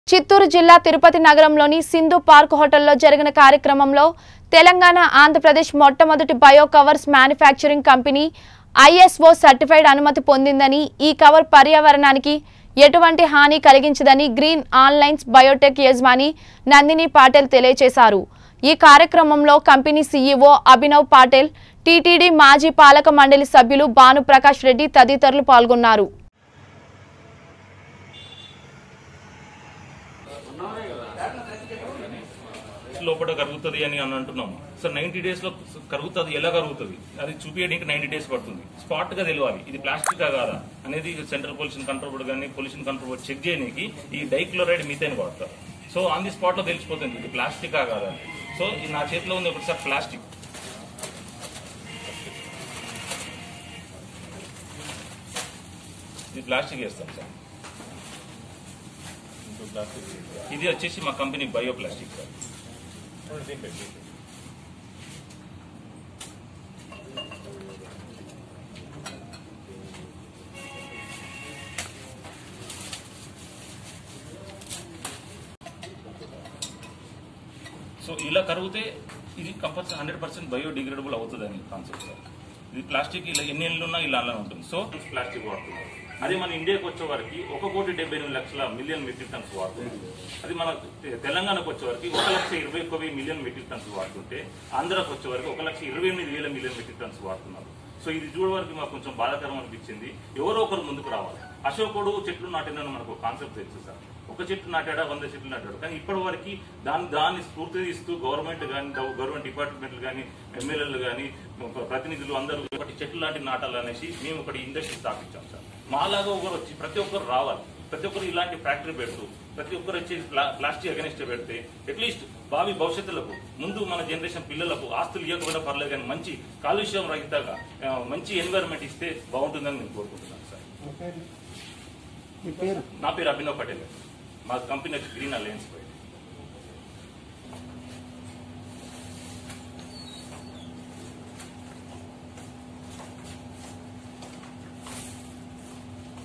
చిత్తూరు జిల్లా తిరుపతి నగరంలోని సింధు పార్క్ హోటల్లో జరిగిన కార్యక్రమంలో తెలంగాణ ఆంధ్రప్రదేశ్ మొట్టమొదటి bio covers manufacturing company ISO certified అనుమతి పొందిందని ఈ కవర్ పర్యావరణానికి ఎటువంటి హాని కలిగించదని గ్రీన్ ఆన్లైన్స్ బయోటెక్ యజమాని నందిని పాటిల్ తెలియజేశారు ఈ కార్యక్రమంలో company CEO Abhinav Patil TTD మాజీ పాలక మండలి సభ్యులు భానుప్రకాష్ రెడ్డి తదితరులు పాల్గొన్నారు లోపల కరుగుతుంది అని అని అంటున్నాము సార్ నైన్టీ డేస్ లో కరుగుతుంది ఎలా కరుగుతుంది అది చూపించడానికి నైన్టీ డేస్ పడుతుంది స్పాట్ గా తెలియాలి ఇది ప్లాస్టిక్ కాదా అనేది సెంట్రల్ పొల్యూషన్ కంట్రోల్ బోర్డు కానీ పొల్యూషన్ కంట్రోల్ బోర్డు చెక్ చేయడానికి ఈ డైక్లోరైడ్ మీథైన్ వాడతారు సో ఆన్ ది స్పాట్ లో తెలిసిపోతుంది ఇది ప్లాస్టిక్ కాదా అని. సో ఇది నా చేతిలో ఉంది ఒకటి సార్ ప్లాస్టిక్ ఇది ప్లాస్టిక్ వేస్తాం సార్ ఇంకో ప్లాస్టిక్ ఇది వచ్చేసి మా company bio plastic sir so ఇలా కరిగితే ఇది కంపల్సరీ హండ్రెడ్ పర్సెంట్ బయోడిగ్రేడబుల్ అవుతుంది అని కాన్సెప్ట్ సార్ ఇది ప్లాస్టిక్ ఇలా ఎన్ని ఏళ్ళు ఉన్నా ఇలా అలానే ఉంటుంది సో ప్లాస్టిక్ వాడుతున్నారు అదే మన ఇండియాకి వచ్చే వరకు ఒక కోటి డెబ్బై ఎనిమిది లక్షల మిలియన్ మెట్రిక్ టన్స్ వాడుతుంది అది మన తె- తెలంగాణకు వచ్చే వరకు ఒక లక్ష ఇరవై ఒక్క వెయ్యి మిలియన్ మెట్రిక్ టన్స్ వాడుతుంటే ఆంధ్రాకి వచ్చే వరకు ఒక లక్ష ఇరవై ఎనిమిది వేల మిలియన్ మెట్రిక్ టన్స్ వాడుతున్నారు సో ఇది చూడడం వరకు మాకు కొంచెం బాధాకరం అనిపించింది ఎవరో ఒకరు ముందుకు రావాలి అశోకుడు చెట్లు నాటిందని మనకు కాన్సెప్ట్ తెలుసు సార్ ఒక చెట్టు నాటాడా వంద చెట్లు నాటాడు కానీ ఇప్పటి వరకు దాన్ని దాన్ని స్ఫూర్తి ఇస్తూ గవర్నమెంట్ కానీ గవర్నమెంట్ డిపార్ట్మెంట్లు కానీ ఎమ్మెల్యేలు కానీ ప్రతినిధులు అందరూ ఒకటి చెట్లు లాంటి నాటాలనేసి మేము ఒకటి ఇండస్ట్రీ స్థాపించాం సార్ మాలాగా ఒకరు వచ్చి ప్రతి ఒక్కరు రావాలి ప్రతి ఒక్కరు ఇలాంటి ఫ్యాక్టరీ పెడుతూ ప్రతి ఒక్కరు వచ్చి ప్లా- ప్లాస్టిక్ అగనిస్ట్ పెడితే అట్లీస్ట్ భావి భవిష్యత్తులకు ముందు మన జనరేషన్ పిల్లలకు ఆస్తులు ఇవ్వకపోయినా పర్లేదు కానీ మంచి కాలుష్యం రహితంగా ఆ, మంచి ఎన్వైరన్మెంట్ ఇస్తే బాగుంటుందని నేను కోరుకుంటున్నాను సార్ మీ పేరు నా పేరు అభినవ్ పటేల్ మా కంపెనీ వచ్చి గ్రీన్ అలయన్స్ పై